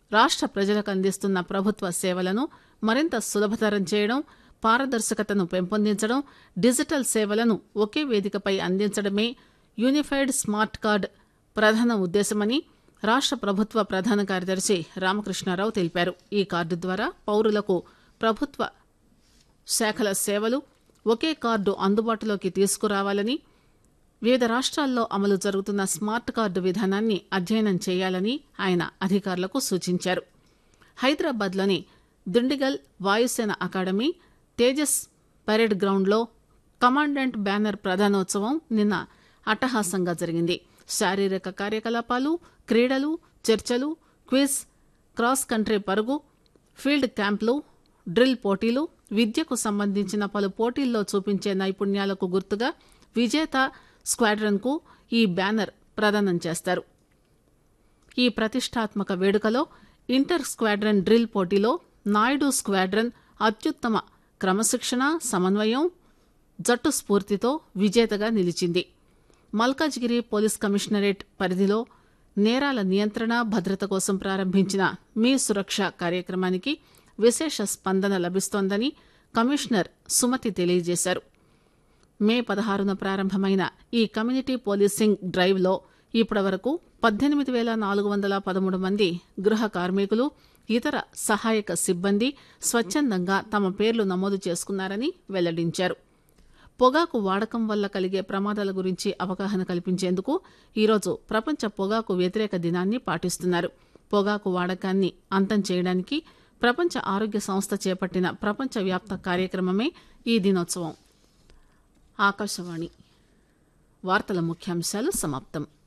రాష్ట ప్రజలకు అందిస్తున్న ప్రభుత్వ సేవలను మరింత సులభతరం చేయడం పారదర్శకతను పెంపొందించడం డిజిటల్ సేవలను ఒకే వేదికపై అందించడమే యూనిఫైడ్ స్మార్ట్ కార్డ్ ప్రధాన ఉద్దేశమని రాష్ట ప్రభుత్వ ప్రధాన కార్యదర్శి రామకృష్ణారావు తెలిపారు ఈ కార్డు ద్వారా పౌరులకు ప్రభుత్వ శాఖల సేవలు ఒకే కార్డు అందుబాటులోకి తీసుకురావాలని వివిధ రాష్ట్రాల్లో అమలు జరుగుతున్న స్మార్ట్ కార్డు విధానాన్ని అధ్యయనం చేయాలని ఆయన అధికారులకు సూచించారు హైదరాబాద్లోని దుండిగల్ వాయుసేన అకాడమీ తేజస్ పరేడ్ గ్రౌండ్లో కమాండెంట్ బ్యానర్ ప్రధానోత్సవం నిన్న అట్టహాసంగా జరిగింది శారీరక కార్యకలాపాలు క్రీడలు చర్చలు క్విజ్ క్రాస్ కంట్రీ పరుగు ఫీల్డ్ క్యాంపులు డ్రిల్ పోటీలు విద్యకు సంబంధించిన పలు పోటీల్లో చూపించే నైపుణ్యాలకు గుర్తుగా విజేత స్క్వాడ్రన్కు ఈ బ్యానర్ ప్రదానం చేస్తారు ఈ ప్రతిష్టాత్మక వేడుకలో ఇంటర్ స్క్వాడ్రన్ డ్రిల్ పోటీలో నాయుడు స్క్వాడ్రన్ అత్యుత్తమ క్రమశిక్షణ సమన్వయం జట్టు స్ఫూర్తితో విజేతగా నిలిచింది మల్కాజ్గిరి పోలీస్ కమిషనరేట్ పరిధిలో నేరాల నియంత్రణ భద్రత కోసం ప్రారంభించిన మీ సురక్ష కార్యక్రమానికి విశేష స్పందన లభిస్తోందని కమిషనర్ సుమతి తెలియజేశారు మే పదహారున ప్రారంభమైన ఈ కమ్యూనిటీ పోలీసింగ్ డ్రైవ్లో ఇప్పటివరకు పద్దెనిమిది వేల నాలుగు వందల పదమూడు మంది గృహ కార్మికులు ఇతర సహాయక సిబ్బంది స్వచ్ఛందంగా తమ పేర్లు నమోదు చేసుకున్నారని వెల్లడించారు పొగాకు వాడకం వల్ల కలిగే ప్రమాదాల గురించి అవగాహన కల్పించేందుకు ఈరోజు ప్రపంచ పొగాకు వ్యతిరేక దినాన్ని పాటిస్తున్నారు పొగాకు వాడకాన్ని అంతం చేయడానికి ప్రపంచ ఆరోగ్య సంస్థ చేపట్టిన ప్రపంచవ్యాప్త కార్యక్రమమే ఈ దినోత్సవం ఆకాశవాణి వార్తల ముఖ్యాంశాలు సమాప్తం